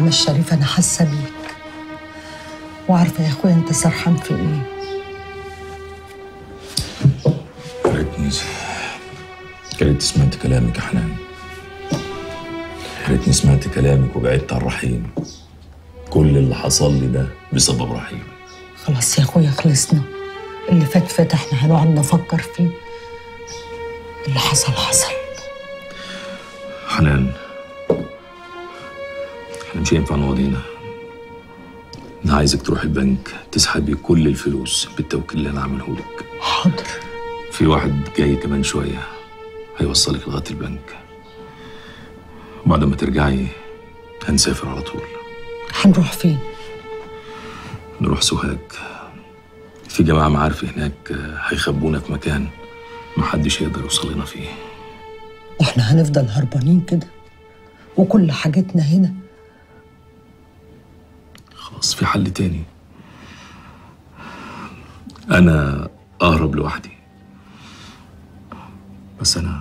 عم الشريف انا حاسه بيك وعارفه يا اخويا انت سرحان في ايه يا ريتني يا ريت سمعت كلامك يا حنان يا ريتني سمعت كلامك وبعدت عن رحيم كل اللي حصل لي ده بسبب رحيم خلاص يا اخويا خلصنا اللي فات فات احنا هنقعد نفكر فيه اللي حصل حصل حنان احنا مش هينفع نقعد هنا انا عايزك تروح البنك تسحبي كل الفلوس بالتوكيل اللي انا عامله لك حاضر في واحد جاي كمان شويه هيوصلك لغايه البنك وبعد ما ترجعي هنسافر على طول هنروح فين نروح سوهاج في جماعة معارفي هناك هيخبونا في مكان محدش هيقدر يوصل لنا فيه واحنا هنفضل هربانين كده وكل حاجتنا هنا خلاص في حل تاني أنا أهرب لوحدي بس أنا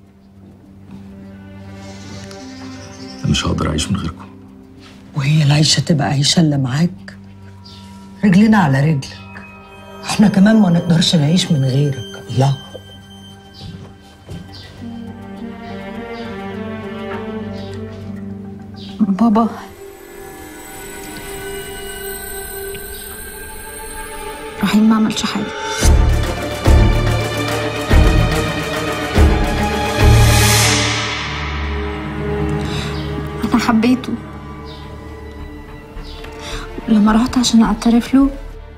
أنا مش هقدر أعيش من غيركم وهي العيشة تبقى عيشة اللي معاك رجلنا على رجلك احنا كمان ما نقدرش نعيش من غيرك الله بابا رحيم ما عملش حاجة أنا حبيته لما رحت عشان أعترف له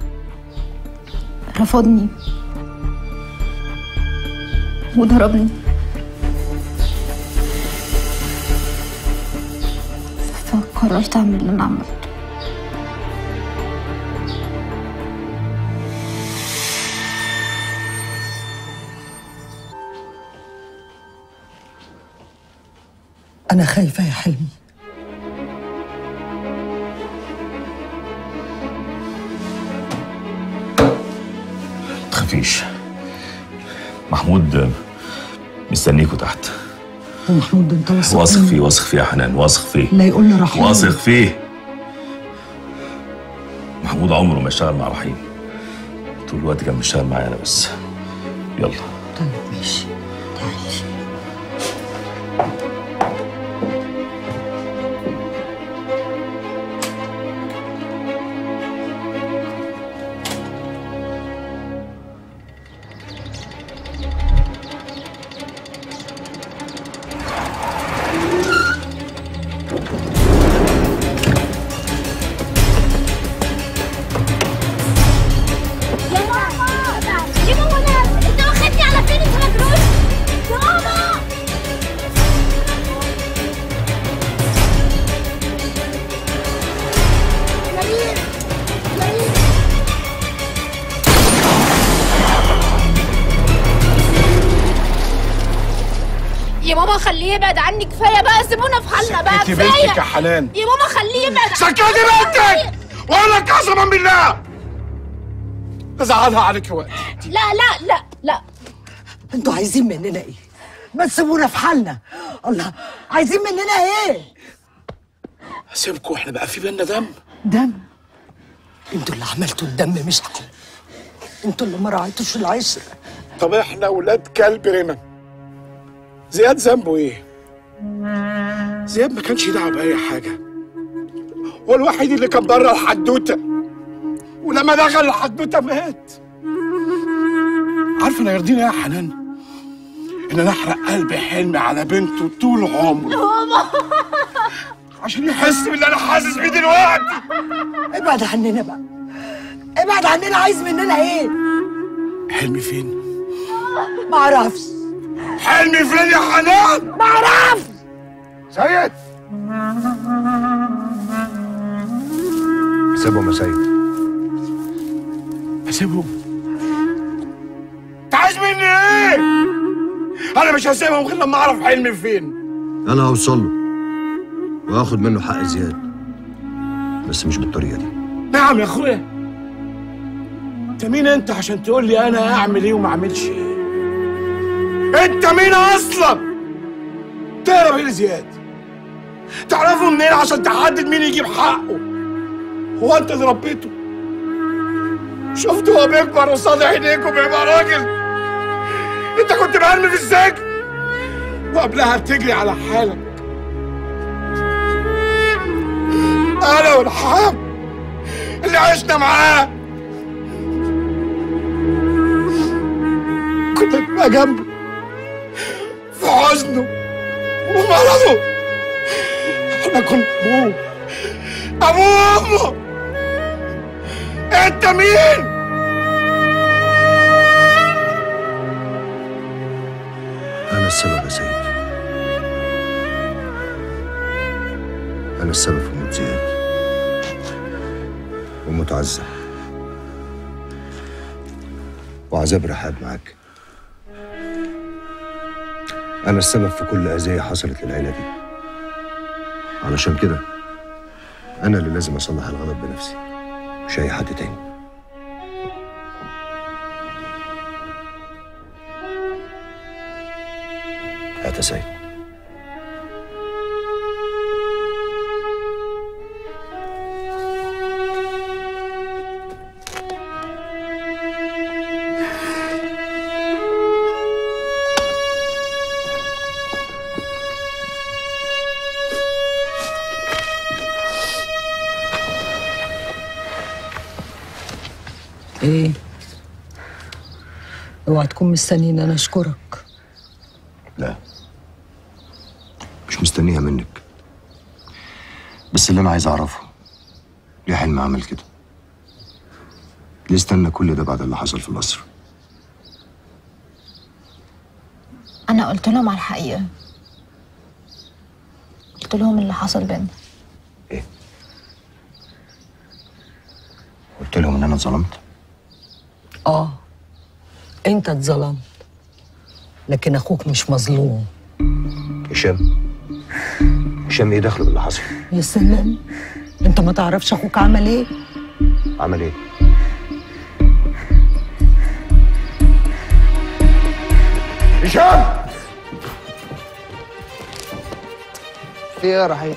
رفضني وضربني فقررت أعمل اللي أنا عملته أنا خايفة يا حلمي تخافيش محمود مستنيكوا تحت ومحمود انت واثق واثق مني؟ فيه واثق فيه يا حنان واثق فيه لا يقول لي رحيم واثق فيه محمود عمره ما اشتغل مع رحيم طول الوقت كان بيشتغل معايا انا بس يلا طيب ماشي تعالي يا ماما يا ماما انا انت واخدني على فين انت مجنون يا ماما نبيل نبيل يا ماما خليه يبعد عني كفايه بقى سيبونا في حالنا بقى سكتي كفايه بنتك يا حنان يا ماما خليه يبعد سكتي بنتك وانا قسما بالله ازعلها عليك يا وقت لا لا لا لا انتوا عايزين مننا ايه؟ ما تسيبونا في حالنا الله عايزين مننا ايه؟ سيبكوا احنا بقى في بينا دم دم انتوا اللي عملتوا الدم مش احنا انتوا اللي ما راعيتوش العشره طب احنا ولاد كلب رمم زياد ذنبه ايه؟ زياد ما كانش دعوه باي حاجه هو الوحيد اللي كان بره الحدوته ولما دخل الحدوته مات عارف انا يرضيني إيه يا حنان ان انا احرق قلب حلمي على بنته طول عمره عشان يحس باللي انا حاسس بيه دلوقتي ابعد عننا بقى ابعد عننا عايز مننا ايه؟ حلمي فين؟ ما اعرفش حلمي فين يا حنان؟ ما اعرفش سيد سيبهم يا سيد هسيبهم انت عايز مني ايه؟ انا مش هسيبهم غير لما اعرف حلمي فين انا هوصل له واخد منه حق زياد بس مش بالطريقه دي نعم يا اخويا انت مين انت عشان تقول لي انا اعمل ايه وما اعملش ايه انت مين اصلا تهرب ايه لزياد تعرفوا منين عشان تحدد مين يجيب حقه هو انت اللي ربيته شفت هو بيكبر قصاد عينيك وبيبقى راجل انت كنت مرمي في السجن وقبلها بتجري على حالك انا والحام اللي عشنا معاه كنا نبقى جنبه في حزنه ومرضه احنا كنا ابوه ابوه وامه انت مين؟ أنا السبب يا سيد أنا السبب في موت زياد وموت عزة وعذاب رحاب معاك أنا السبب في كل أذية حصلت للعيلة دي علشان كده أنا اللي لازم أصلح الغلط بنفسي مش أي حد تاني هات يا سيد ايه اوعى تكون مستنيني انا اشكرك لا مش مستنيها منك بس اللي انا عايز اعرفه ليه حلم عمل كده ليه استنى كل ده بعد اللي حصل في مصر انا قلت لهم على الحقيقه قلت لهم اللي حصل بينا قلت لهم ان انا اتظلمت اه انت اتظلمت لكن اخوك مش مظلوم هشام هشام ايه دخله باللي حصل يا سلام انت ما تعرفش اخوك عمل ايه عمل ايه هشام في ايه يا رحيم؟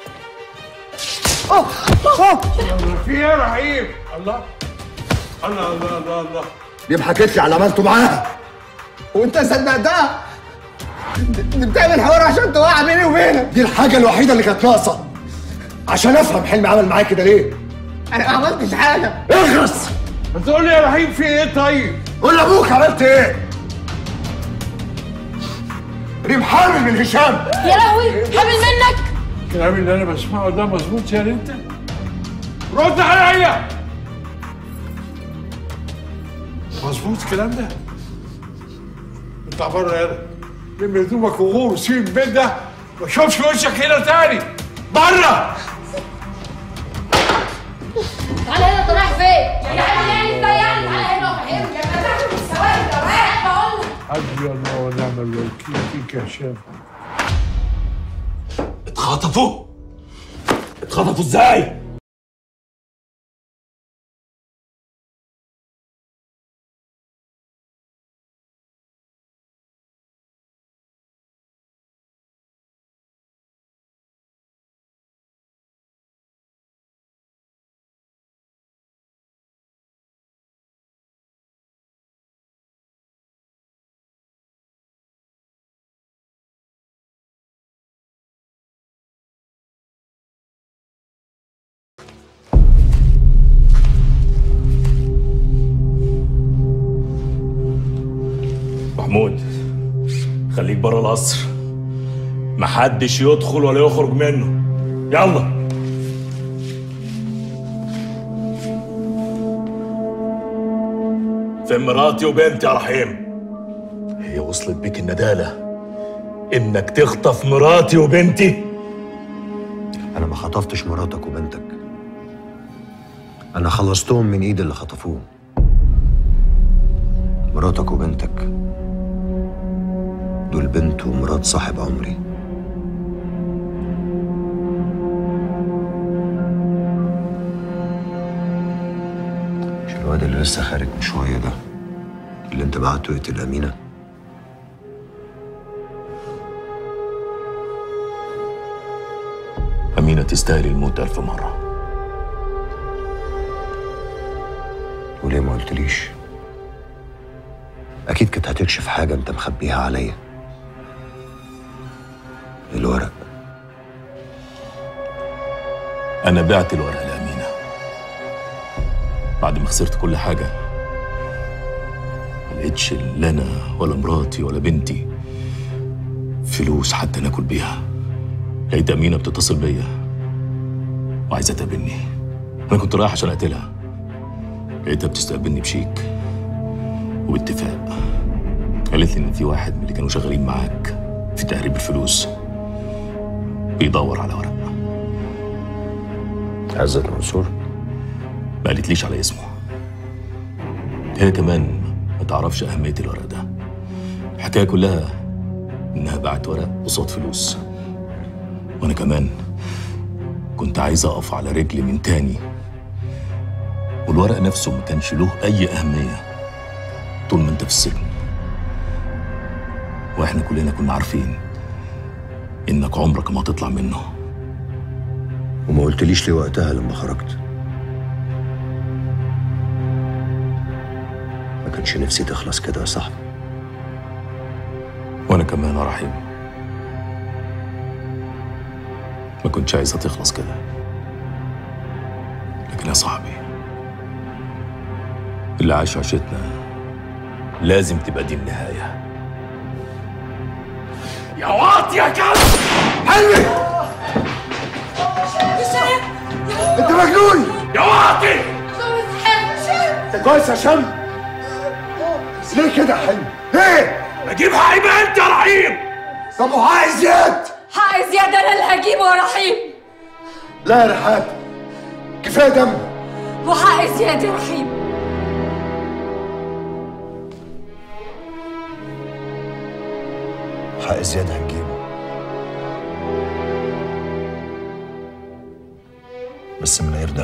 في ايه يا رحيم؟ الله الله الله الله الله دي حكيت لي على عملته معاها وانت صدقتها؟ دي بتعمل حوار عشان توقع بيني وبينك دي الحاجه الوحيده اللي كانت ناقصه عشان افهم حلمي عمل معايا كده ليه انا ما عملتش حاجه اخرس ما تقول لي يا رحيم في ايه طيب؟ قول لابوك عملت ايه ريم حامل من هشام يا لهوي حامل منك الكلام اللي انا بسمعه ده مظبوط يا انت؟ رد عليا مظبوط الكلام ده اطلع بره يلا لم هدومك وغور وسيب البيت ده ما اشوفش وشك هنا تاني بره تعالى هنا انت رايح فين؟ يا عيني انت يعني تعالى هنا وفهمني يا فتح السواد ده رايح بقول لك حسبي الله ونعم الوكيل فيك يا هشام اتخطفوا اتخطفوا ازاي محمود خليك بره القصر محدش يدخل ولا يخرج منه يلا فين مراتي وبنتي يا رحيم هي وصلت بيك الندالة انك تخطف مراتي وبنتي انا ما خطفتش مراتك وبنتك انا خلصتهم من ايد اللي خطفوهم مراتك وبنتك دول بنت ومرات صاحب عمري مش الواد اللي لسه خارج من شويه ده اللي انت بعته يقتل امينه تستاهل الموت ألف مرة وليه ما قلتليش اكيد كنت هتكشف حاجه انت مخبيها عليا الورق أنا بعت الورقة لأمينة بعد ما خسرت كل حاجة ما لقيتش لا أنا ولا مراتي ولا بنتي فلوس حتى ناكل بيها لقيت أمينة بتتصل بيا وعايزة تقابلني أنا كنت رايح عشان أقتلها لقيتها بتستقبلني بشيك وباتفاق قالت لي إن في واحد من اللي كانوا شغالين معاك في تهريب الفلوس بيدور على ورق عزت منصور ما قالتليش على اسمه هي كمان ما تعرفش أهمية الورق ده الحكاية كلها إنها باعت ورق قصاد فلوس وأنا كمان كنت عايز أقف على رجلي من تاني والورق نفسه ما كانش له أي أهمية طول ما أنت في السجن وإحنا كلنا كنا عارفين إنك عمرك ما هتطلع منه وما قلتليش ليه وقتها لما خرجت ما كانش نفسي تخلص كده يا صاحبي وانا كمان يا رحيم ما كنتش عايزها تخلص كده لكن يا صاحبي اللي عاش عيشتنا لازم تبقى دي النهاية يا واطي يا كلب حلمي انت مجنون يا واطي انت كويس يا شم ليه كده يا حلمي ليه اجيب حقي بقى انت يا رحيم طب وحق زياد حق زيادة أنا اللي هجيبه يا رحيم لا يا رحاب كفايه دم وحق زيادة يا رحيم حق زياد هنجيبه بس من غير دم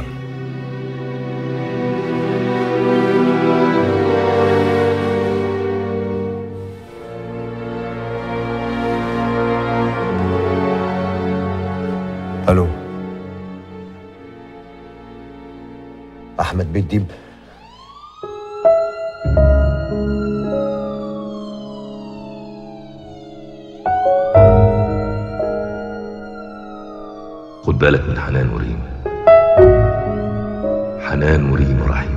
الو احمد بيت ديب خد بالك من حنان وريم حنان وريم يا رحيم